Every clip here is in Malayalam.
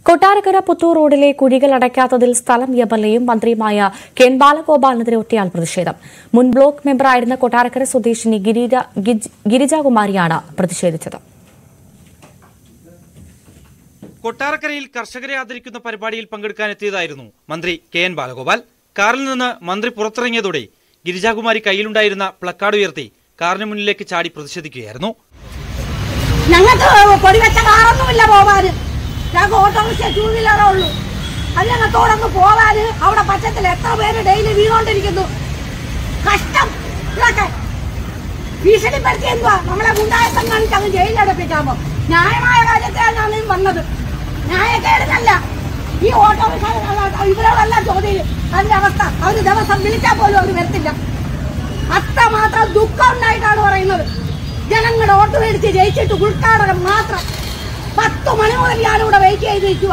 കൊട്ടാരക്കര പുത്തൂർ റോഡിലെ കുഴികൾ അടയ്ക്കാത്തതിൽ സ്ഥലം എംഎൽഎയും മന്ത്രിയുമായ കെൻ ബാലഗോപാലിനെതിരെ ഒറ്റയാൾ പ്രതിഷേധം മുൻ ബ്ലോക്ക് മെമ്പറായിരുന്ന കൊട്ടാരക്കര സ്വദേശിനി ഗിരിജ ഗിജ്- ഗിരിജാകുമാരിയാണ് പ്രതിഷേധിച്ചത് കൊട്ടാരക്കരയിൽ കർഷകരെ ആദരിക്കുന്ന പരിപാടിയിൽ പങ്കെടുക്കാനെത്തിയതായിരുന്നു മന്ത്രി കെ എൻ ബാലഗോപാൽ കാറിൽ നിന്ന് മന്ത്രി പുറത്തിറങ്ങിയതോടെ ഗിരിജാകുമാരി കയ്യിലുണ്ടായിരുന്ന പ്ലക്കാർഡ് ഉയർത്തി കാറിന് മുന്നിലേക്ക് ചാടി പ്രതിഷേധിക്കുകയായിരുന്നു ഞങ്ങൾക്ക് പൊടിവെച്ച കാറൊന്നുമില്ല പോവാന് ഞങ്ങൾക്ക് ഓട്ടോറിക്ഷ ടൂ വീലറേ ഉള്ളൂ അത് ഞങ്ങൾക്കോടങ്ങ് പോവാന് അവിടെ പച്ചത്തിൽ എത്ര പേര് ഡെയിലി വീണോണ്ടിരിക്കുന്നു കഷ്ടം ഇതൊക്കെ ഭീഷണിപ്പെടുത്തി എന്തുവാ നമ്മളെ ഗുണ്ടായസം കാണിച്ച് അങ്ങ് ജയിലടപ്പിക്കാമോ ന്യായമായ കാര്യത്തിലാണ് ഞാൻ വന്നത് ന്യായക്കേടിനല്ല ഈ ഓട്ടോറിക്ഷ ഇവരോടല്ല ചോദ്യം അതിന്റെ അവസ്ഥ അവര് ദിവസം വിളിച്ചാൽ പോലും അവർ വരത്തില്ല അത്രമാത്രം ദുഃഖം ഉണ്ടായിട്ടാണ് പറയുന്നത് ജനങ്ങളുടെ വോട്ട് മേടിച്ച് ജയിച്ചിട്ട് ഉദ്ഘാടനം മാത്രം പത്ത് മണി മുതൽ ഞാനിവിടെ വെയിറ്റ് ചെയ്ത് നിൽക്കുക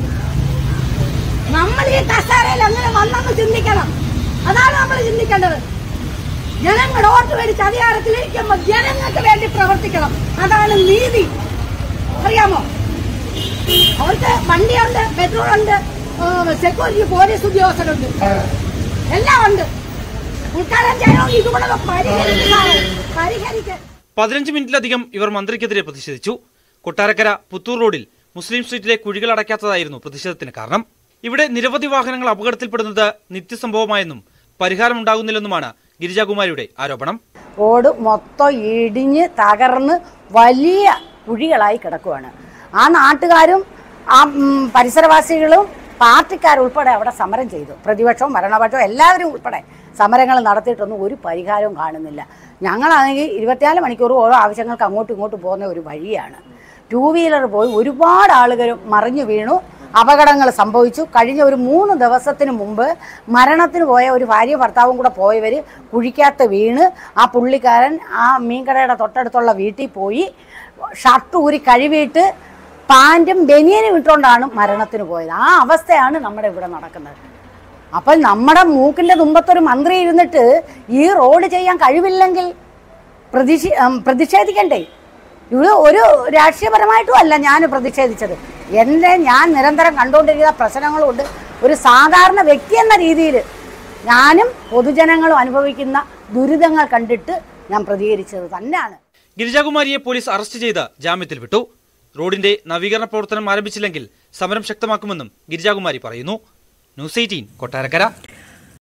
നമ്മൾ ഈ കസേരയിൽ അങ്ങനെ വന്നെന്ന് ചിന്തിക്കണം അതാണ് നമ്മൾ ചിന്തിക്കേണ്ടത് ജനങ്ങളുടെ വോട്ട് മേടിച്ച് അധികാരത്തിലിരിക്കുമ്പോൾ ജനങ്ങൾക്ക് വേണ്ടി പ്രവർത്തിക്കണം അതാണ് നീതി അറിയാമോ അവർക്ക് വണ്ടിയുണ്ട് പെട്രോൾ ഉണ്ട് സെക്യൂരിറ്റി പോലീസ് ഉദ്യോഗസ്ഥരുണ്ട് എല്ലാം ഉണ്ട് ഉദ്ഘാടനം ചെയ്യണമെങ്കിൽ ഇതുകൂടെ പരിഹരിക്കാൻ പരിഹരിക്കാൻ പതിനഞ്ച് മിനിറ്റിലധികം ഇവർ മന്ത്രിക്കെതിരെ പ്രതിഷേധിച്ചു കൊട്ടാരക്കര പുത്തൂർ റോഡിൽ മുസ്ലിം സ്ട്രീറ്റിലെ കുഴികൾ അടയ്ക്കാത്തതായിരുന്നു പ്രതിഷേധത്തിന് കാരണം ഇവിടെ നിരവധി വാഹനങ്ങൾ അപകടത്തിൽപ്പെടുന്നത് നിത്യസംഭവമായെന്നും പരിഹാരമുണ്ടാകുന്നില്ലെന്നുമാണ് ഗിരിജാകുമാരിയുടെ ആരോപണം റോഡ് മൊത്തം ഇടിഞ്ഞ് തകർന്ന് വലിയ കുഴികളായി കിടക്കുവാണ് ആ നാട്ടുകാരും ആ ഉം, പരിസരവാസികളും പാർട്ടിക്കാരുൾപ്പെടെ അവിടെ സമരം ചെയ്തു പ്രതിപക്ഷവും ഭരണപക്ഷവും എല്ലാവരും ഉൾപ്പെടെ സമരങ്ങൾ നടത്തിയിട്ടൊന്നും ഒരു പരിഹാരവും കാണുന്നില്ല ഞങ്ങളാണെങ്കിൽ ഇരുപത്തിനാല് മണിക്കൂർ ഓരോ ആവശ്യങ്ങൾക്ക് അങ്ങോട്ടും ഇങ്ങോട്ടും പോകുന്ന ഒരു വഴിയാണ് ടൂ വീലർ പോയി ഒരുപാട് ആളുകൾ മറിഞ്ഞു വീണു അപകടങ്ങൾ സംഭവിച്ചു കഴിഞ്ഞ ഒരു മൂന്ന് ദിവസത്തിന് മുമ്പ് മരണത്തിന് പോയ ഒരു ഭാര്യ ഭർത്താവും കൂടെ പോയവർ കുഴിക്കകത്ത് വീണ് ആ പുള്ളിക്കാരൻ ആ മീൻകടയുടെ തൊട്ടടുത്തുള്ള വീട്ടിൽ പോയി ഷർട്ട് ഊരി കഴുകിയിട്ട് പാൻറ്റും ബനിയനും ഇട്ടുകൊണ്ടാണ് മരണത്തിന് പോയത് ആ അവസ്ഥയാണ് നമ്മുടെ ഇവിടെ നടക്കുന്നത് അപ്പോൾ നമ്മുടെ മൂക്കിൻ്റെ തുമ്പത്തൊരു മന്ത്രി ഇരുന്നിട്ട് ഈ റോഡ് ചെയ്യാൻ കഴിവില്ലെങ്കിൽ പ്രതിഷേ ഉം, പ്രതിഷേധിക്കണ്ടേ ഇത് ഒരു രാഷ്ട്രീയപരമായിട്ടും അല്ല ഞാൻ പ്രതിഷേധിച്ചത് എൻ്റെ ഞാൻ നിരന്തരം കണ്ടുകൊണ്ടിരിക്കുന്ന പ്രശ്നങ്ങളുണ്ട് ഒരു സാധാരണ വ്യക്തി എന്ന രീതിയിൽ ഞാനും പൊതുജനങ്ങളും അനുഭവിക്കുന്ന ദുരിതങ്ങൾ കണ്ടിട്ട് ഞാൻ പ്രതികരിച്ചത് തന്നെയാണ് ഗിരിജാകുമാരിയെ പോലീസ് അറസ്റ്റ് ചെയ്ത് ജാമ്യത്തിൽ വിട്ടു റോഡിന്റെ നവീകരണ പ്രവർത്തനം ആരംഭിച്ചില്ലെങ്കിൽ സമരം ശക്തമാക്കുമെന്നും ഗിരിജാകുമാരി പറയുന്നു ന്യൂസ് എയ്റ്റീൻ കൊട്ടാരക്കര